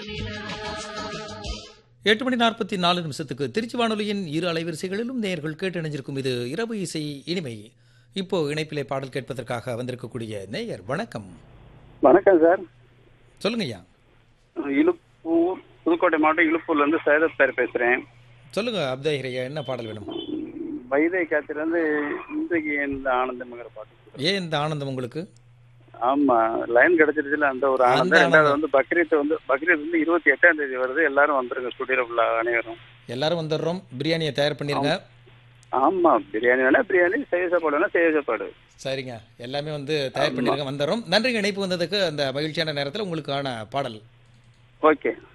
எட்டு மணி நாற்பத்தி நாலு நிமிஷத்துக்கு திருச்சி வானொலியின் இரு அலைவரிசைகளிலும் நேயர்கள் கேட்டு இணைஞ்சிருக்கும் இது இரவு இசை இனிமை இப்போ இணைப்பிலே பாடல் கேட்பதற்காக வந்திருக்கக்கூடிய நேயர் வணக்கம் வணக்கம் சார் சொல்லுங்க ஐயா இலுப்பூர் புதுக்கோட்டை மாவட்டம் இலுப்பூர்ல இருந்து சைதத் பேர் பேசுறேன் சொல்லுங்க அப்தாஹிர் ஐயா என்ன பாடல் வேணும் வைதை காத்திலிருந்து இன்றைக்கு இந்த ஆனந்தம்ங்கிற பாட்டு ஏன் இந்த ஆனந்தம் உங்களுக்கு ஆமா லைன் கிடைச்சிருச்சுல அந்த ஒரு அந்த ஆனந்தம் ரெண்டாவது ஆனந்தம். வந்து பக்ரீத் வந்து பக்ரீத் வந்து இருபத்தி எட்டாம் தேதி வருது எல்லாரும் வந்துருங்க ஸ்டுடியோல உள்ள அனைவரும் எல்லாரும் வந்துடுறோம் பிரியாணியை தயார் பண்ணிருங்க ஆமா பிரியாணி வேணா பிரியாணி செய்ய சாப்பாடு வேணா செய்ய சாப்பாடு சரிங்க எல்லாமே வந்து தயார் பண்ணிருங்க வந்துடுறோம் நன்றிங்க இணைப்பு வந்ததுக்கு அந்த மகிழ்ச்சியான நேரத்தில் உங்களுக்கான பாடல் ஓகே